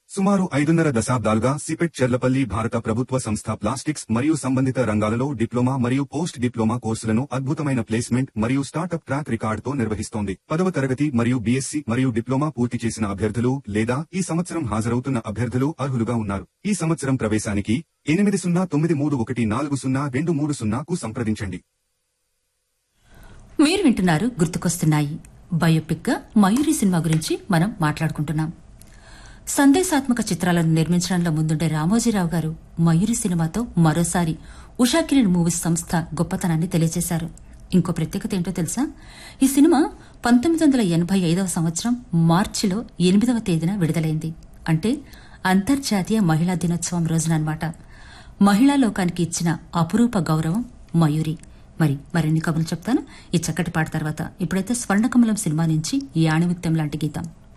సుమారు ఐదున్నర దశాబ్దాలుగా సిపెట్ చెర్లపల్లి భారత ప్రభుత్వ సంస్థ ప్లాస్టిక్స్ మరియు సంబంధిత రంగాలలో డిప్లొమా మరియు పోస్ట్ డిప్లొమా కోర్సులను అద్భుతమైన ప్లేస్మెంట్ మరియు స్టార్టప్ ట్రాక్ రికార్డుతో నిర్వహిస్తోంది పదవ తరగతి మరియు బీఎస్సీ మరియు డిప్లొమా పూర్తి చేసిన అభ్యర్థులు లేదా ఈ సంవత్సరం హాజరవుతున్న అభ్యర్థులు అర్హులుగా ఉన్నారు ఈ సంవత్సరం ప్రవేశానికి ఎనిమిది సున్నా తొమ్మిది మూడు ఒకటి నాలుగు సున్నా రెండు మూడు సున్నాకు సంప్రదించండి మీరు వింటున్నారు గుర్తుకొస్తున్నాయి బయోపిక్ గా మయూరి సినిమా గురించి మనం మాట్లాడుకుంటున్నాం సందేశాత్మక చిత్రాలను నిర్మించడంలో ముందుండే రామోజీరావు గారు మయూరి సినిమాతో మరోసారి ఉషా కిరణ్ మూవీస్ సంస్థ గొప్పతనాన్ని తెలియజేశారు ఇంకో ప్రత్యేకత ఏంటో తెలుసా ఈ సినిమా పంతొమ్మిది వందల ఎనభై ఐదవ సంవత్సరం మార్చిలో ఎనిమిదవ తేదీన విడుదలైంది అంటే అంతర్జాతీయ మహిళా దినోత్సవం రోజున అన్నమాట మహిళా లోకానికి ఇచ్చిన అపురూప గౌరవం మయూరి మరి మరిన్ని కబుర్లు చెప్తాను ఈ చక్కటి పాట తర్వాత ఇప్పుడైతే స్వర్ణకమలం సినిమా నుంచి ఈ ఆణిముత్యం లాంటి గీతం